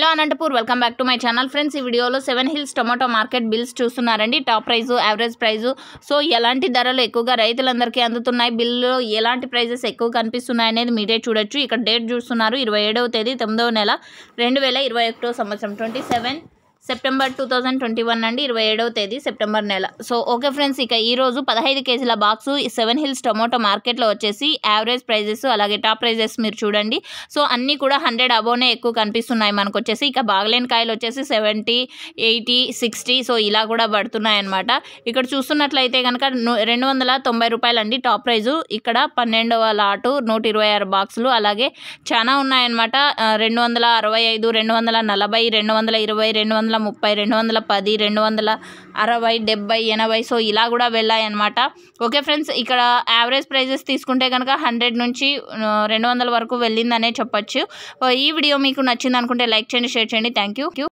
Anantapur welcome back to my channel friends ఈ వీడియోలో seven hills tomato market bills చూస్తున్నారండి top price average price so ఎలాంటి ధరలు ఎక్కువగా రైతులందరికీ అందుతున్నాయి బిల్లు ఎలాంటి ప్రైజెస్ ఎక్కువ కనిపిస్తున్నాయి అనేది మీరే చూడొచ్చు ఇక్కడ డేట్ చూస్తున్నారు ఇరవై ఏడవ తేదీ తొమ్మిదవ నెల రెండు వేల ఇరవై ఒకటో సంవత్సరం twenty seven September two thousand twenty one అండి ఇరవై ఏడవ తేదీ సెప్టెంబర్ నెల సో ఓకే ఫ్రెండ్స్ ఇక ఈ రోజు పదహైదు కేజీల బాక్సు ఈ సెవెన్ హిల్స్ టొమాటో మార్కెట్లో వచ్చేసి యావరేజ్ ప్రైజెస్ అలాగే టాప్ ప్రైజెస్ మీరు చూడండి సో అన్నీ కూడా హండ్రెడ్ అబోనే ఎక్కువ కనిపిస్తున్నాయి మనకు వచ్చేసి ఇక బాగలేని కాయలు వచ్చేసి సెవెంటీ ఎయిటీ సిక్స్టీ సో ఇలా కూడా పడుతున్నాయి అనమాట ఇక్కడ చూస్తున్నట్లయితే కనుక ను- రెండు వందల తొంభై రూపాయలు అండి టాప్ ప్రైజు ఇక్కడ పన్నెండవ లాటు నూట ఇరవై ఆరు బాక్సులు అలాగే చాలా ఉన్నాయన్నమాట ఆ, రెండు వందల అరవై ఐదు రెండు వందల నలభై రెండు వందల ఇరవై రెండు వందల ముప్పై రెండు వందల పది రెండు వందల అరవై డెబ్బై ఎనభై సో ఇలా కూడా వెళ్ళాయన్నమాట ఓకే ఫ్రెండ్స్ ఇక్కడ యావరేజ్ ప్రైజెస్ తీసుకుంటే కనుక హండ్రెడ్ నుంచి ఆ, రెండు వందల వరకు వెళ్ళిందనే చెప్పొచ్చు ఈ వీడియో మీకు నచ్చింది అనుకుంటే లైక్ చేయండి షేర్ చేయండి థ్యాంక్ యూ